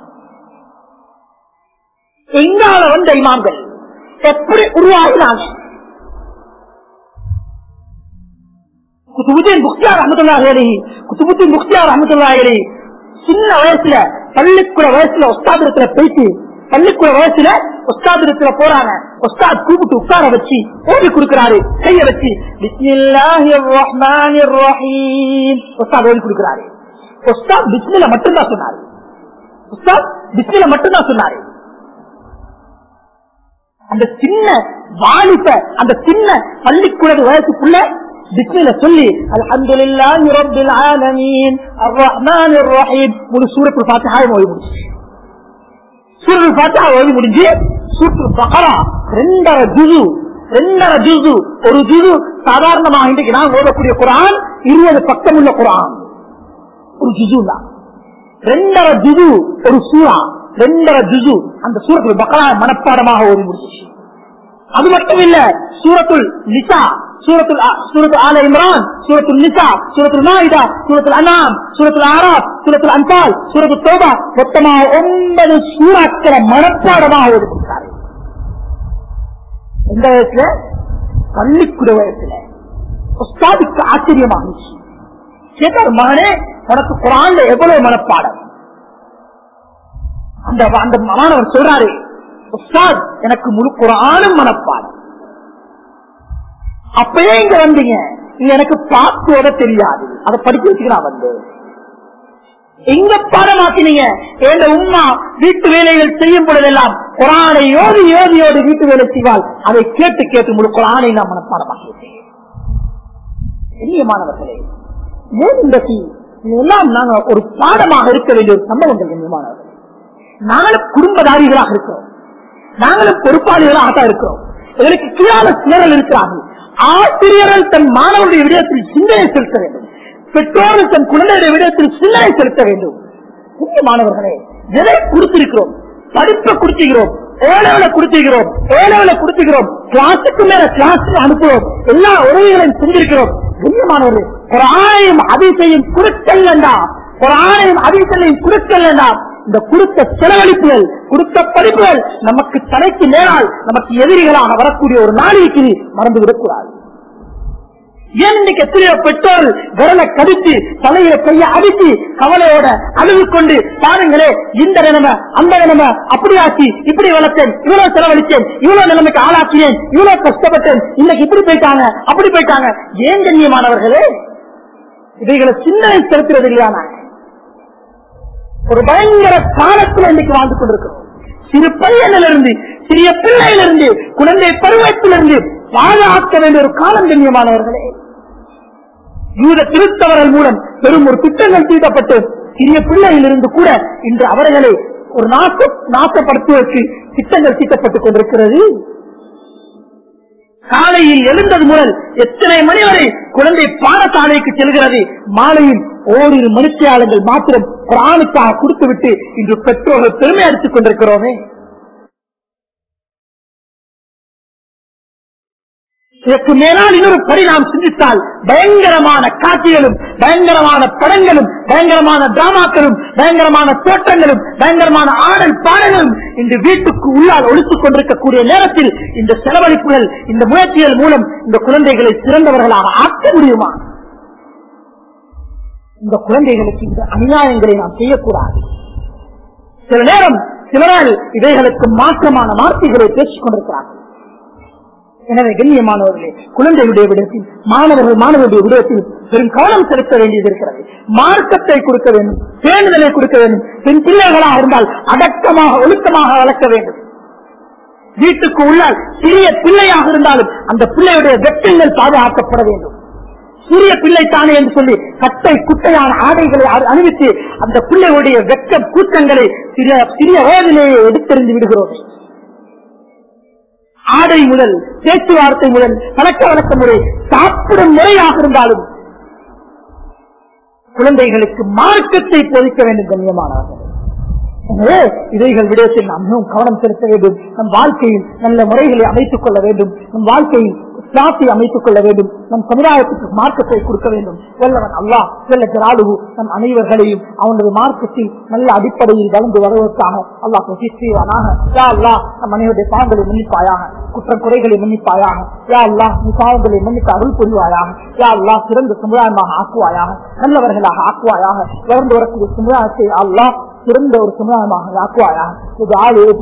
எங்கால வந்த இமாம்கள் எப்படி உருவாகினாங்க குத்துபுத்தீன் முக்தியார் அஹமதுல்லாஹி குத்துபுத்தீன் முக்தியார் அஹமதுல்லாஹி சின்ன வயசுல பள்ளிக்கூட வயசுல உஸ்தாதிரத்துல போயிட்டு பள்ளிக்கூட வயசுல உஸ்தாதிரத்துல போறாங்க உஸ்தாத் கூப்பிட்டு உட்கார வச்சு ஓடி கொடுக்கிறாரு கைய வச்சு பிஸ்மில்லாஹிர் ரஹ்மானிர் ரஹீம் உஸ்தாத் ஓடி கொடுக்கிறாரு உஸ்தாத் பிஸ்மில்ல மட்டும்தான் சொன்னாரு உஸ்தாத் பிஸ்மில்ல மட்டும்தான் சொன்னாரு அந்த சின்ன வாலிப அந்த சின்ன பள்ளிக்கூட வயசுக்குள்ள பிஸ்மில சொல்லி அல்ஹம்துலில்லாஹி ரப்பில் ஆலமீன் அர்ரஹ்மானிர் ரஹீம் முழு சூரத்துல் ஃபாத்திஹா ஓதி முடிச்சு சூரத்துல் ஃபாத்திஹா ஓதி முடிஞ்சு சூரத்துல் பக்ரா ரெண்டரை ஜுசு ரெண்டரை ஜுசு ஒரு ஜுசு சாதாரணமாக இன்றைக்கு நான் ஓதக்கூடிய குரான் இருபது பக்கம் உள்ள குரான் ஒரு ஜுசு தான் ரெண்டரை ஜுது ஒரு சூறா ரெண்டரை ஜுது அந்த சூரத்தில் பக்கரா மனப்பாடமாக ஓடி முடிச்சு அது மட்டும் இல்ல சூரத்துல் நிசா சூரத்துல் ஆ- சூரத்துல் ஆல இம்ரான் சூரத்துல் நிசா சூரத்துல் நாயிதா சூரத்துல் அனாம் சூரத்துல் ஆராப் சூரத்துல் அன்பால் சூரத்துல் தோபா மொத்தமாக ஒன்பது சூறாக்களை மனப்பாடமாக ஓடி கொடுத்தாரு எந்த வயசுல பள்ளிக்குட வயசுல உஸ்தாதுக்கு ஆச்சரியமா இருந்துச்சு கேட்டார் மகனே உனக்கு குரான்ல எவ்வளவு மனப்பாடம் அந்த அந்த மாணவர் சொல்றாரு உஸ்தாத் எனக்கு முழு குரானும் மனப்பாடம் அப்பயே இங்க வந்தீங்க நீங்க எனக்கு பாக்கோட தெரியாது அதை படிக்க வச்சுக்க நான் வந்தேன் எங்க பாடமாக்கினீங்க எங்க உம்மா வீட்டு வேலைகள் செய்யும் பொழுதெல்லாம் குரானை யோதி யோதியோடு வீட்டு வேலை செய்வாள் அதை கேட்டு கேட்டு முழு குரானை நான் மனப்பாடமாக்கி விட்டேன் கண்ணியமானவர்களே ஏன் இன்றைக்கு எல்லாம் நாங்க ஒரு பாடமாக இருக்க வேண்டிய ஒரு சம்பவங்கள் கண்ணியமானவர்கள் நாங்களும் குடும்பதாரிகளாக இருக்கிறோம் நாங்களும் பொறுப்பாளிகளாக தான் இருக்கிறோம் இதற்கு கீழான சிலர்கள் இருக்கிறார்கள் ஆசிரியர்கள் தன் மாணவருடைய விடயத்தில் சிந்தனை செலுத்த வேண்டும் பெற்றோர்கள் தன் குழந்தையுடைய விடயத்தில் சிந்தனை செலுத்த வேண்டும் முக்கிய மாணவர்களே எதை கொடுத்திருக்கிறோம் படிப்பை கொடுத்துகிறோம் ஏழவளை கொடுத்துகிறோம் ஏழவளை கொடுத்துகிறோம் கிளாஸுக்கு மேல கிளாஸுக்கு அனுப்புவோம் எல்லா உதவிகளையும் செஞ்சிருக்கிறோம் கண்ணியமானவர்கள் ஒரு ஆணையம் அதிசயம் குறுக்கல் வேண்டாம் ஒரு ஆணையம் அதிசயம் குறுக்கல் வேண்டாம் இந்த கொடுத்த செலவழிப்புகள் கொடுத்த படிப்புகள் நமக்கு தலைக்கு மேலால் நமக்கு எதிரிகளாக வரக்கூடிய ஒரு நாளைக்கு மறந்து விடக்கூடாது ஏன் இன்னைக்கு எத்தனையோ பெற்றோர் விரலை கடிச்சு தலையில கைய அடிச்சு கவலையோட அழுது கொண்டு பாருங்களே இந்த நிலைமை அந்த நிலைமை அப்படி ஆச்சு இப்படி வளர்த்தேன் இவ்வளவு செலவழித்தேன் இவ்வளவு நிலைமைக்கு ஆளாக்கினேன் இவ்வளவு கஷ்டப்பட்டேன் இன்னைக்கு இப்படி போயிட்டாங்க அப்படி போயிட்டாங்க ஏன் கண்ணியமானவர்களே இவைகளை சிந்தனை செலுத்துறது இல்லையா நாங்க ஒரு பயங்கர காலத்துல இன்னைக்கு வாழ்ந்து கொண்டிருக்கிறோம் சிறு பையனிலிருந்து சிறிய பிள்ளையிலிருந்து குழந்தை பருவத்திலிருந்து பாதுகாக்க வேண்டிய ஒரு காலம் கண்ணியமானவர்களே யூத திருத்தவர்கள் மூலம் பெரும் ஒரு திட்டங்கள் தீட்டப்பட்டு சிறிய பிள்ளையிலிருந்து கூட இன்று அவர்களை ஒரு நாச நாசப்படுத்துவதற்கு திட்டங்கள் தீட்டப்பட்டுக் கொண்டிருக்கிறது காலையில் எழுந்தது முதல் எத்தனை மணி வரை குழந்தை பாடசாலைக்கு செல்கிறது மாலையில் ஓரிரு மனுஷியாளர்கள் மாத்திரம் பிராணுக்காக கொடுத்துவிட்டு இன்று பெற்றோர்கள் பெருமை அடித்துக் கொண்டிருக்கிறோமே இதற்கு மேலால் இன்னொரு படி நாம் சிந்தித்தால் பயங்கரமான காட்சிகளும் பயங்கரமான படங்களும் பயங்கரமான டிராமாக்களும் பயங்கரமான தோட்டங்களும் பயங்கரமான ஆடல் பாடல்களும் இந்த வீட்டுக்கு உள்ளால் ஒழித்துக் கொண்டிருக்கக்கூடிய நேரத்தில் இந்த செலவழிப்புகள் இந்த முயற்சிகள் மூலம் இந்த குழந்தைகளை சிறந்தவர்களாக ஆக்க முடியுமா இந்த குழந்தைகளுக்கு இந்த அநியாயங்களை நாம் செய்யக்கூடாது சில நேரம் சிலரால் இவைகளுக்கு மாற்றமான வார்த்தைகளை பேசிக் கொண்டிருக்கிறார்கள் எனவே கண்ணியமானவர்களே குழந்தையுடைய விடத்தில் மாணவர்கள் மாணவருடைய விடத்தில் பெரும் கவனம் செலுத்த வேண்டியது இருக்கிறது மார்க்கத்தை கொடுக்க வேண்டும் பேணுதலை கொடுக்க வேண்டும் பெண் பிள்ளைகளாக இருந்தால் அடக்கமாக ஒழுக்கமாக வளர்க்க வேண்டும் வீட்டுக்கு உள்ளால் சிறிய பிள்ளையாக இருந்தாலும் அந்த பிள்ளையுடைய வெட்டங்கள் பாதுகாக்கப்பட வேண்டும் சிறிய பிள்ளை தானே என்று சொல்லி கட்டை குட்டையான ஆடைகளை அ- அணிவித்து அந்த பிள்ளையுடைய வெட்ட கூட்டங்களை சிறிய சிறிய வயதிலேயே எடுத்தெறிந்து விடுகிறோம் ஆடை முதல் பேச்சுவார்த்தை முதல் பழக்க வழக்க முறை சாப்பிடும் முறையாக இருந்தாலும் குழந்தைகளுக்கு மார்க்கத்தை போதிக்க வேண்டும் கண்ணியமானவர்கள் எனவே இவைகள் விடயத்தில் நாம் மிகவும் கவனம் செலுத்த வேண்டும் நம் வாழ்க்கையில் நல்ல முறைகளை அமைத்துக் கொள்ள வேண்டும் நம் வாழ்க்கையில் இஸ்லாத்தை அமைத்துக் கொள்ள வேண்டும் நம் சமுதாயத்துக்கு மார்க்கத்தை கொடுக்க வேண்டும் வல்லவன் அல்லாஹ் செல்ல ஜராலுகு நம் அனைவர்களையும் அவனது மார்க்கத்தில் நல்ல அடிப்படையில் வளர்ந்து வருவதற்காக அல்லாஹ் செய்வானாக யா அல்லாஹ் நம் அனைவருடைய பாவங்களை மன்னிப்பாயாக குற்றம் குறைகளை மன்னிப்பாயாக யா அல்லாஹ் நீ பாவங்களை மன்னித்து அருள் புரிவாயாக யா அல்லாஹ் சிறந்த சமுதாயமாக ஆக்குவாயாக நல்லவர்களாக ஆக்குவாயாக வளர்ந்து வரக்கூடிய சமுதாயத்தை அல்லாஹ் சிறந்த ஒரு சமுதாயமாக ஆக்குவாயாக இது ஆளு